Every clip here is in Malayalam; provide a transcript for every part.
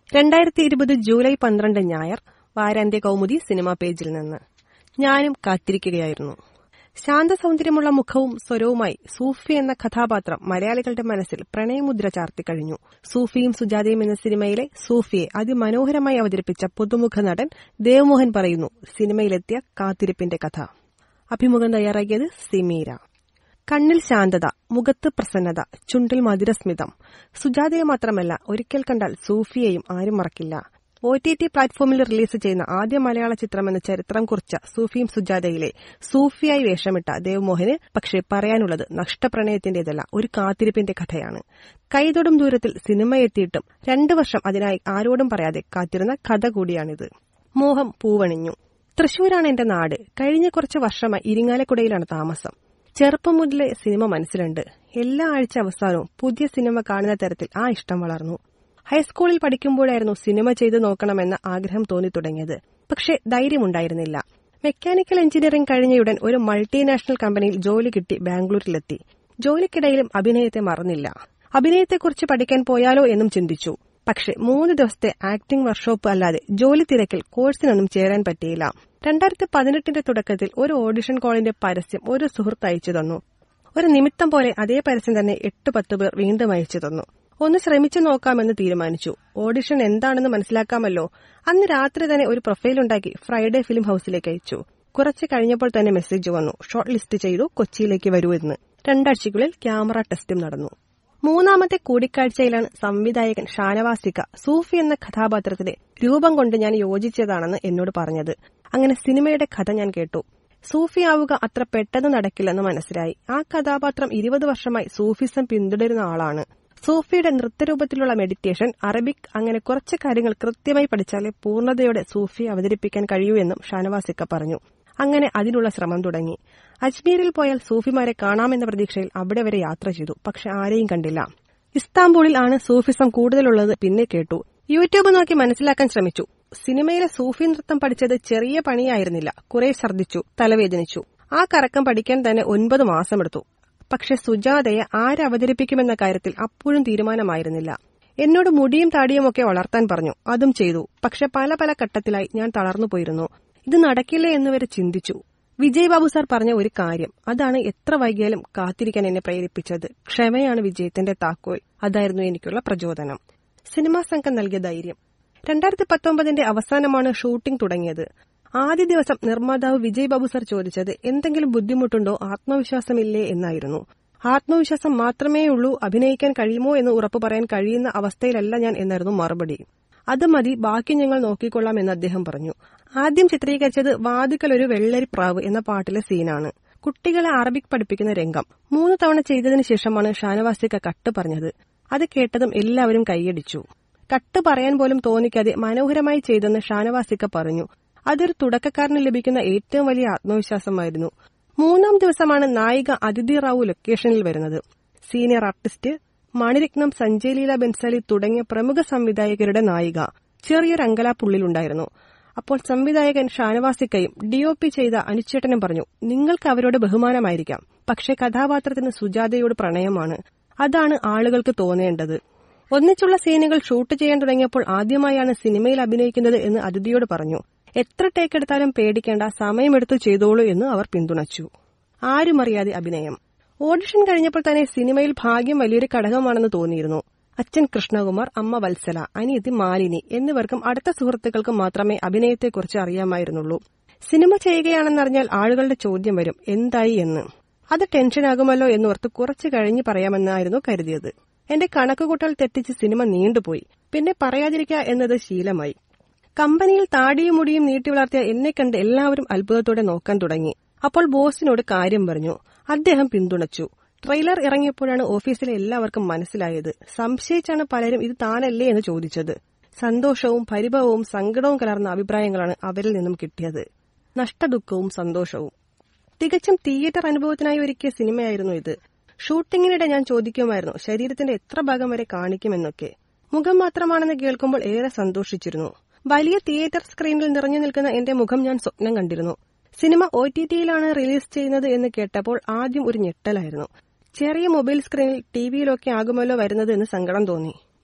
രണ്ടായിരത്തി ഇരുപത് ജൂലൈ പന്ത്രണ്ട് ഞായർ വാരാന്ത്യ കൗമുദി സിനിമാ പേജിൽ നിന്ന് ഞാനും കാത്തിരിക്കുകയായിരുന്നു ശാന്ത സൗന്ദര്യമുള്ള മുഖവും സ്വരവുമായി സൂഫി എന്ന കഥാപാത്രം മലയാളികളുടെ മനസ്സിൽ പ്രണയമുദ്ര ചാർത്തിക്കഴിഞ്ഞു സൂഫിയും സുജാതയും എന്ന സിനിമയിലെ സൂഫിയെ അതിമനോഹരമായി അവതരിപ്പിച്ച പുതുമുഖ നടൻ ദേവ്മോഹൻ പറയുന്നു സിനിമയിലെത്തിയ കാത്തിരിപ്പിന്റെ കഥ അഭിമുഖം തയ്യാറാക്കിയത് സിമീര കണ്ണിൽ ശാന്തത മുഖത്ത് പ്രസന്നത ചുണ്ടിൽ മധുരസ്മിതം സുജാതയെ മാത്രമല്ല ഒരിക്കൽ കണ്ടാൽ സൂഫിയെയും ആരും മറക്കില്ല ഒ ടി ടി പ്ലാറ്റ്ഫോമിൽ റിലീസ് ചെയ്യുന്ന ആദ്യ മലയാള ചിത്രമെന്ന ചരിത്രം കുറിച്ച സൂഫിയും സുജാതയിലെ സൂഫിയായി വേഷമിട്ട ദേവ്മോഹന് പക്ഷേ പറയാനുള്ളത് നഷ്ടപ്രണയത്തിന്റേതല്ല ഒരു കാത്തിരിപ്പിന്റെ കഥയാണ് കൈതൊടും ദൂരത്തിൽ സിനിമ എത്തിയിട്ടും രണ്ടു വർഷം അതിനായി ആരോടും പറയാതെ കാത്തിരുന്ന കഥ കൂടിയാണിത് മോഹം പൂവണിഞ്ഞു തൃശൂരാണ് എന്റെ നാട് കഴിഞ്ഞ കുറച്ച് വർഷമായി ഇരിങ്ങാലക്കുടയിലാണ് താമസം ചെറുപ്പം മുതലേ സിനിമ മനസ്സിലുണ്ട് എല്ലാ ആഴ്ച അവസാനവും പുതിയ സിനിമ കാണുന്ന തരത്തിൽ ആ ഇഷ്ടം വളർന്നു ഹൈസ്കൂളിൽ പഠിക്കുമ്പോഴായിരുന്നു സിനിമ ചെയ്തു നോക്കണമെന്ന ആഗ്രഹം തോന്നി തുടങ്ങിയത് പക്ഷേ ധൈര്യമുണ്ടായിരുന്നില്ല മെക്കാനിക്കൽ എഞ്ചിനീയറിംഗ് കഴിഞ്ഞയുടൻ ഒരു മൾട്ടിനാഷണൽ കമ്പനിയിൽ ജോലി കിട്ടി ബാംഗ്ലൂരിലെത്തി ജോലിക്കിടയിലും അഭിനയത്തെ മറന്നില്ല അഭിനയത്തെക്കുറിച്ച് പഠിക്കാൻ പോയാലോ എന്നും ചിന്തിച്ചു പക്ഷെ മൂന്ന് ദിവസത്തെ ആക്ടിംഗ് വർക്ക്ഷോപ്പ് അല്ലാതെ ജോലി തിരക്കിൽ കോഴ്സിനൊന്നും ചേരാൻ പറ്റിയില്ല രണ്ടായിരത്തി പതിനെട്ടിന്റെ തുടക്കത്തിൽ ഒരു ഓഡിഷൻ കോളിന്റെ പരസ്യം ഒരു സുഹൃത്ത് അയച്ചു തന്നു ഒരു നിമിത്തം പോലെ അതേ പരസ്യം തന്നെ എട്ട് പത്ത് പേർ വീണ്ടും അയച്ചു തന്നു ഒന്ന് ശ്രമിച്ചു നോക്കാമെന്ന് തീരുമാനിച്ചു ഓഡിഷൻ എന്താണെന്ന് മനസ്സിലാക്കാമല്ലോ അന്ന് രാത്രി തന്നെ ഒരു പ്രൊഫൈൽ ഉണ്ടാക്കി ഫ്രൈഡേ ഫിലിം ഹൌസിലേക്ക് അയച്ചു കുറച്ച് കഴിഞ്ഞപ്പോൾ തന്നെ മെസ്സേജ് വന്നു ഷോർട്ട് ലിസ്റ്റ് ചെയ്തു കൊച്ചിയിലേക്ക് വരൂ എന്ന് രണ്ടാഴ്ചയ്ക്കുള്ളിൽ ക്യാമറ ടെസ്റ്റും നടന്നു മൂന്നാമത്തെ കൂടിക്കാഴ്ചയിലാണ് സംവിധായകൻ ഷാനവാസിക സൂഫി എന്ന കഥാപാത്രത്തിന്റെ രൂപം കൊണ്ട് ഞാൻ യോജിച്ചതാണെന്ന് എന്നോട് പറഞ്ഞത് അങ്ങനെ സിനിമയുടെ കഥ ഞാൻ കേട്ടു സൂഫി ആവുക അത്ര പെട്ടെന്ന് നടക്കില്ലെന്ന് മനസ്സിലായി ആ കഥാപാത്രം ഇരുപത് വർഷമായി സൂഫിസം പിന്തുടരുന്ന ആളാണ് സൂഫിയുടെ നൃത്തരൂപത്തിലുള്ള മെഡിറ്റേഷൻ അറബിക് അങ്ങനെ കുറച്ച് കാര്യങ്ങൾ കൃത്യമായി പഠിച്ചാലേ പൂർണ്ണതയോടെ സൂഫി അവതരിപ്പിക്കാൻ കഴിയൂ എന്നും ഷാനവാസിക്ക പറഞ്ഞു അങ്ങനെ അതിനുള്ള ശ്രമം തുടങ്ങി അജ്മീരിൽ പോയാൽ സൂഫിമാരെ കാണാമെന്ന പ്രതീക്ഷയിൽ അവിടെ വരെ യാത്ര ചെയ്തു പക്ഷെ ആരെയും കണ്ടില്ല ഇസ്താംബൂളിൽ ആണ് സൂഫിസം കൂടുതലുള്ളത് പിന്നെ കേട്ടു യൂട്യൂബ് നോക്കി മനസ്സിലാക്കാൻ ശ്രമിച്ചു സിനിമയിലെ സൂഫി നൃത്തം പഠിച്ചത് ചെറിയ പണിയായിരുന്നില്ല കുറെ ഛർദ്ദിച്ചു തലവേദനിച്ചു ആ കറക്കം പഠിക്കാൻ തന്നെ ഒൻപത് മാസമെടുത്തു പക്ഷെ സുജാതയെ ആരവതരിപ്പിക്കുമെന്ന കാര്യത്തിൽ അപ്പോഴും തീരുമാനമായിരുന്നില്ല എന്നോട് മുടിയും താടിയും ഒക്കെ വളർത്താൻ പറഞ്ഞു അതും ചെയ്തു പക്ഷെ പല പല ഘട്ടത്തിലായി ഞാൻ തളർന്നു പോയിരുന്നു ഇത് നടക്കില്ലേ എന്നുവരെ ചിന്തിച്ചു വിജയ് ബാബു സാർ പറഞ്ഞ ഒരു കാര്യം അതാണ് എത്ര വൈകിയാലും കാത്തിരിക്കാൻ എന്നെ പ്രേരിപ്പിച്ചത് ക്ഷമയാണ് വിജയത്തിന്റെ താക്കോൽ അതായിരുന്നു എനിക്കുള്ള പ്രചോദനം സിനിമാ സംഘം നൽകിയ ധൈര്യം രണ്ടായിരത്തി പത്തൊമ്പതിന്റെ അവസാനമാണ് ഷൂട്ടിംഗ് തുടങ്ങിയത് ആദ്യ ദിവസം നിർമ്മാതാവ് വിജയ് ബാബു സാർ ചോദിച്ചത് എന്തെങ്കിലും ബുദ്ധിമുട്ടുണ്ടോ ആത്മവിശ്വാസമില്ലേ എന്നായിരുന്നു ആത്മവിശ്വാസം മാത്രമേ ഉള്ളൂ അഭിനയിക്കാൻ കഴിയുമോ എന്ന് ഉറപ്പു പറയാൻ കഴിയുന്ന അവസ്ഥയിലല്ല ഞാൻ എന്നായിരുന്നു മറുപടി അത് മതി ബാക്കി ഞങ്ങൾ നോക്കിക്കൊള്ളാം എന്ന് അദ്ദേഹം പറഞ്ഞു ആദ്യം ചിത്രീകരിച്ചത് വാതുക്കൽ ഒരു വെള്ളരി പ്രാവ് എന്ന പാട്ടിലെ സീനാണ് കുട്ടികളെ അറബിക് പഠിപ്പിക്കുന്ന രംഗം മൂന്ന് തവണ ചെയ്തതിനു ശേഷമാണ് ഷാനവാസിക കട്ട് പറഞ്ഞത് അത് കേട്ടതും എല്ലാവരും കൈയടിച്ചു കട്ട് പറയാൻ പോലും തോന്നിക്കാതെ മനോഹരമായി ചെയ്തെന്ന് ഷാനവാസിക്ക പറഞ്ഞു അതൊരു തുടക്കക്കാരന് ലഭിക്കുന്ന ഏറ്റവും വലിയ ആത്മവിശ്വാസമായിരുന്നു മൂന്നാം ദിവസമാണ് നായിക അതിഥി റാവു ലൊക്കേഷനിൽ വരുന്നത് സീനിയർ ആർട്ടിസ്റ്റ് മണിരത്നം സഞ്ജയ് ലീല ബെൻസാലി തുടങ്ങിയ പ്രമുഖ സംവിധായകരുടെ നായിക ചെറിയൊരു അങ്കലാപ്പുള്ളിലുണ്ടായിരുന്നു അപ്പോൾ സംവിധായകൻ ഷാനവാസിക്കയും ഡിഒപി ചെയ്ത അനുച്ചേട്ടനും പറഞ്ഞു നിങ്ങൾക്ക് അവരോട് ബഹുമാനമായിരിക്കാം പക്ഷേ കഥാപാത്രത്തിന് സുജാതയോട് പ്രണയമാണ് അതാണ് ആളുകൾക്ക് തോന്നേണ്ടത് ഒന്നിച്ചുള്ള സീനുകൾ ഷൂട്ട് ചെയ്യാൻ തുടങ്ങിയപ്പോൾ ആദ്യമായാണ് സിനിമയിൽ അഭിനയിക്കുന്നത് എന്ന് അതിഥിയോട് പറഞ്ഞു എത്ര ടേക്ക് എടുത്താലും പേടിക്കേണ്ട സമയമെടുത്തു ചെയ്തോളൂ എന്ന് അവർ പിന്തുണച്ചു ആരുമറിയാതെ അഭിനയം ഓഡിഷൻ കഴിഞ്ഞപ്പോൾ തന്നെ സിനിമയിൽ ഭാഗ്യം വലിയൊരു ഘടകമാണെന്ന് തോന്നിയിരുന്നു അച്ഛൻ കൃഷ്ണകുമാർ അമ്മ വത്സല അനിയത്തി മാലിനി എന്നിവർക്കും അടുത്ത സുഹൃത്തുക്കൾക്കും മാത്രമേ അഭിനയത്തെക്കുറിച്ച് അറിയാമായിരുന്നുള്ളൂ സിനിമ ചെയ്യുകയാണെന്നറിഞ്ഞാൽ ആളുകളുടെ ചോദ്യം വരും എന്തായി എന്ന് അത് ടെൻഷനാകുമല്ലോ എന്നോർത്ത് കുറച്ചു കഴിഞ്ഞ് പറയാമെന്നായിരുന്നു കരുതിയത് എന്റെ കണക്കുകൂട്ടൽ തെറ്റിച്ച് സിനിമ നീണ്ടുപോയി പിന്നെ പറയാതിരിക്കുക എന്നത് ശീലമായി കമ്പനിയിൽ താടിയും മുടിയും നീട്ടി വളർത്തിയ എന്നെ കണ്ട് എല്ലാവരും അത്ഭുതത്തോടെ നോക്കാൻ തുടങ്ങി അപ്പോൾ ബോസിനോട് കാര്യം പറഞ്ഞു അദ്ദേഹം പിന്തുണച്ചു ട്രെയിലർ ഇറങ്ങിയപ്പോഴാണ് ഓഫീസിലെ എല്ലാവർക്കും മനസ്സിലായത് സംശയിച്ചാണ് പലരും ഇത് താനല്ലേ എന്ന് ചോദിച്ചത് സന്തോഷവും പരിഭവവും സങ്കടവും കലർന്ന അഭിപ്രായങ്ങളാണ് അവരിൽ നിന്നും കിട്ടിയത് നഷ്ടദുഃഖവും സന്തോഷവും തികച്ചും തിയേറ്റർ അനുഭവത്തിനായി ഒരുക്കിയ സിനിമയായിരുന്നു ഇത് ഷൂട്ടിങ്ങിനിടെ ഞാൻ ചോദിക്കുമായിരുന്നു ശരീരത്തിന്റെ എത്ര ഭാഗം വരെ കാണിക്കുമെന്നൊക്കെ മുഖം മാത്രമാണെന്ന് കേൾക്കുമ്പോൾ ഏറെ സന്തോഷിച്ചിരുന്നു വലിയ തിയേറ്റർ സ്ക്രീനിൽ നിറഞ്ഞു നിൽക്കുന്ന എന്റെ മുഖം ഞാൻ സ്വപ്നം കണ്ടിരുന്നു സിനിമ ഒ ടി ടിയിലാണ് റിലീസ് ചെയ്യുന്നത് എന്ന് കേട്ടപ്പോൾ ആദ്യം ഒരു ഞെട്ടലായിരുന്നു ചെറിയ മൊബൈൽ സ്ക്രീനിൽ ടിവിയിലൊക്കെ ആകുമല്ലോ വരുന്നത് എന്ന് സങ്കടം തോന്നി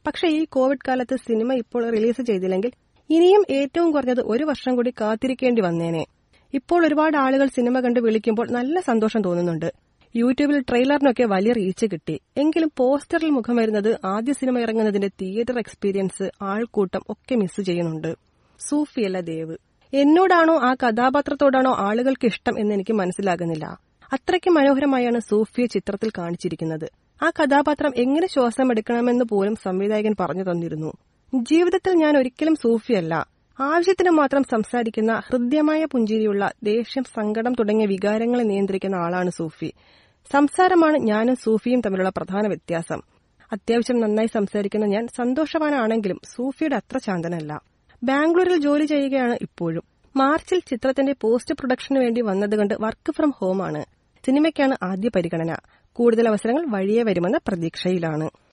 പക്ഷെ ഈ കോവിഡ് കാലത്ത് സിനിമ ഇപ്പോൾ റിലീസ് ചെയ്തില്ലെങ്കിൽ ഇനിയും ഏറ്റവും കുറഞ്ഞത് ഒരു വർഷം കൂടി കാത്തിരിക്കേണ്ടി വന്നേനെ ഇപ്പോൾ ഒരുപാട് ആളുകൾ സിനിമ കണ്ട് വിളിക്കുമ്പോൾ നല്ല സന്തോഷം തോന്നുന്നുണ്ട് യൂട്യൂബിൽ ട്രെയിലറിനൊക്കെ വലിയ റീച്ച് കിട്ടി എങ്കിലും പോസ്റ്ററിൽ മുഖം വരുന്നത് ആദ്യ സിനിമ ഇറങ്ങുന്നതിന്റെ തിയേറ്റർ എക്സ്പീരിയൻസ് ആൾക്കൂട്ടം ഒക്കെ മിസ് ചെയ്യുന്നുണ്ട് സൂഫിയല്ല ദേവ് എന്നോടാണോ ആ കഥാപാത്രത്തോടാണോ ആളുകൾക്ക് ഇഷ്ടം എന്ന് എനിക്ക് മനസ്സിലാകുന്നില്ല അത്രയ്ക്ക് മനോഹരമായാണ് സൂഫിയെ ചിത്രത്തിൽ കാണിച്ചിരിക്കുന്നത് ആ കഥാപാത്രം എങ്ങനെ ശ്വാസമെടുക്കണമെന്ന് പോലും സംവിധായകൻ പറഞ്ഞു തന്നിരുന്നു ജീവിതത്തിൽ ഞാൻ ഒരിക്കലും സൂഫിയല്ല ആവശ്യത്തിന് മാത്രം സംസാരിക്കുന്ന ഹൃദ്യമായ പുഞ്ചിരിയുള്ള ദേഷ്യം സങ്കടം തുടങ്ങിയ വികാരങ്ങളെ നിയന്ത്രിക്കുന്ന ആളാണ് സൂഫി സംസാരമാണ് ഞാനും സൂഫിയും തമ്മിലുള്ള പ്രധാന വ്യത്യാസം അത്യാവശ്യം നന്നായി സംസാരിക്കുന്ന ഞാൻ സന്തോഷവാനാണെങ്കിലും സൂഫിയുടെ അത്ര ശാന്തനല്ല ബാംഗ്ലൂരിൽ ജോലി ചെയ്യുകയാണ് ഇപ്പോഴും മാർച്ചിൽ ചിത്രത്തിന്റെ പോസ്റ്റ് പ്രൊഡക്ഷന് വേണ്ടി വന്നതുകൊണ്ട് വർക്ക് ഫ്രം ഹോമാണ് സിനിമയ്ക്കാണ് ആദ്യ പരിഗണന കൂടുതൽ അവസരങ്ങൾ വഴിയെ വരുമെന്ന പ്രതീക്ഷയിലാണ്